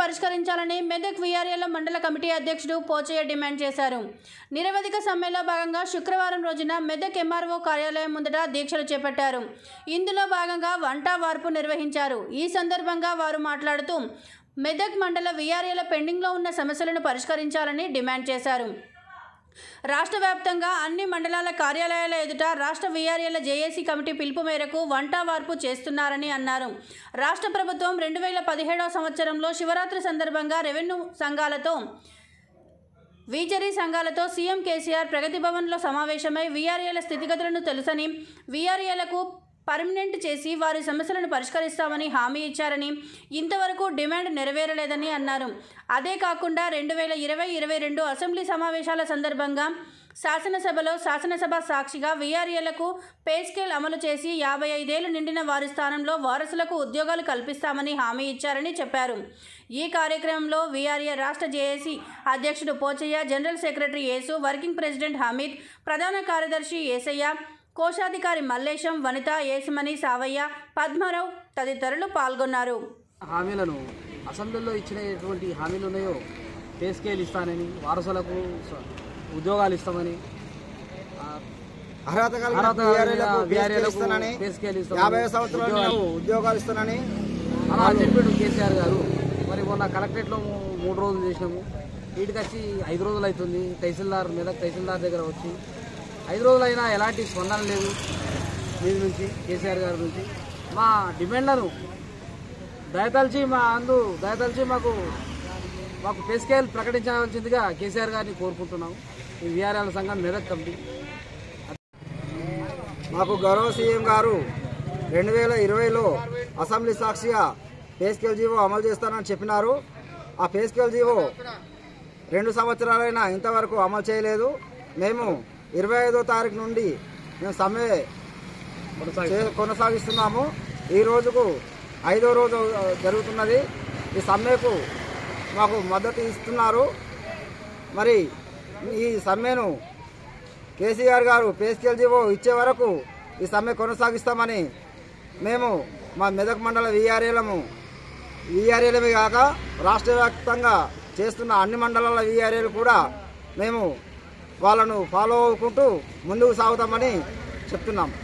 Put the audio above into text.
పరిష్కరించాలని మెదక్ వీఆర్ఏల మండల కమిటీ అధ్యక్షుడు పోచయ్య డిమాండ్ చేశారు నిరవధిక సమ్మెలో భాగంగా శుక్రవారం రోజున మెదక్ ఎంఆర్ఓ కార్యాలయం ముందట దీక్షలు చేపట్టారు ఇందులో భాగంగా వంట వార్పు నిర్వహించారు ఈ సందర్భంగా వారు మాట్లాడుతూ మెదక్ మండల వీఆర్ఏల పెండింగ్లో ఉన్న సమస్యలను పరిష్కరించాలని డిమాండ్ చేశారు రాష్ట్ర వ్యాప్తంగా అన్ని మండలాల కార్యాలయాల ఎదుట రాష్ట్ర వీఆర్ఏల జేఏసీ కమిటీ పిలుపు మేరకు వంట వార్పు చేస్తున్నారని అన్నారు రాష్ట్ర ప్రభుత్వం రెండు వేల పదిహేడవ సంవత్సరంలో శివరాత్రి సందర్భంగా రెవెన్యూ సంఘాలతో వీచరీ సంఘాలతో సీఎం కేసీఆర్ ప్రగతి భవన్లో సమావేశమై వీఆర్ఏల స్థితిగతులను తెలుసని వీఆర్ఏలకు పర్మనెంట్ చేసి వారి సమస్యలను పరిష్కరిస్తామని హామీ ఇచ్చారని ఇంతవరకు డిమాండ్ నెరవేరలేదని అన్నారు అదే కాకుండా రెండు వేల ఇరవై ఇరవై రెండు అసెంబ్లీ సమావేశాల సందర్భంగా శాసనసభలో శాసనసభ సాక్షిగా వీఆర్ఏలకు పే స్కేల్ అమలు చేసి యాభై ఐదేళ్లు నిండిన వారి స్థానంలో వారసులకు ఉద్యోగాలు కల్పిస్తామని హామీ ఇచ్చారని చెప్పారు ఈ కార్యక్రమంలో వీఆర్ఏ రాష్ట్ర జేఏసీ అధ్యక్షుడు Pochaiah general secretary Yesu working president Hamid ప్రధాన కార్యదర్శి ఏసయ్య కోశాధికారి మల్లేశం వనిత ఏసుమణి సావయ్య పద్మారావు తదితరులు పాల్గొన్నారు హామీలను అసెంబ్లీలో ఇచ్చినటువంటి హామీలు ఉన్నాయో పే స్కేల్ ఇస్తానని వారసులకు స- ఉద్యోగాలు ఇస్తామని ఆ, అర్హత కలిగిన అర్హత వీఆర్ఏలకు కలిగిన వీఆర్ఏలకు ఇస్తానని పే స్కేల్ ఇస్తామని, యాభై సంవత్సరాలు ఉద్యోగాలు- ఉద్యోగాలు ఇస్తానని అలా చెప్పాడు కేసీఆర్ గారు మరి మొన్న కలెక్టరేట్లో మూ- మూడు రోజులు చేసినాము వీటికి వచ్చి ఐదు రోజులు అవుతుంది తహసీల్దార్ మెదక్ తహసీల్దార్ దగ్గర వచ్చి ఐదు రోజులైనా ఎలాంటి స్పందన లేదు మీది నుంచి కేసీఆర్ గారి నుంచి మా డిమాండ్లను దయతలిచి మా అందు దయతలిచి మాకు మాకు పే స్కేల్ ప్రకటించవలసిందిగా కేసీఆర్ గారిని కోరుకుంటున్నాము ఈ విఆర్ఎల్ సంఘం మెదక్ కమిటీ మాకు గౌరవ సీఎం గారు రెండు వేల ఇరవైలో అసెంబ్లీ సాక్షిగా పే స్కేల్ జీవో అమలు చేస్తానని చెప్పినారు ఆ పే స్కేల్ జీవో రెండు సంవత్సరాలైనా ఇంతవరకు అమలు చేయలేదు మేము ఇరవై ఐదో తారీఖు నుండి మేము సమ్మె చే- కొనసాగిస్తున్నాము ఈ రోజుకు ఐదో రోజు జరుగుతున్నది ఈ సమ్మెకు మాకు మద్దతు ఇస్తున్నారు మరి ఈ సమ్మెను కేసీఆర్ గారు పే స్కేల్ జీవో ఇచ్చే వరకు ఈ సమ్మె కొనసాగిస్తామని మేము మా మెదక్ మండల వీఆర్ఏలము వీఆర్ఏలమే కాక రాష్ట్ర వ్యాప్తంగా చేస్తున్న అన్ని మండలాల వీఆర్ఏలు కూడా మేము వాళ్ళను ఫాలో అవ్వుకుంటూ ముందుకు సాగుతామని చెప్తున్నాం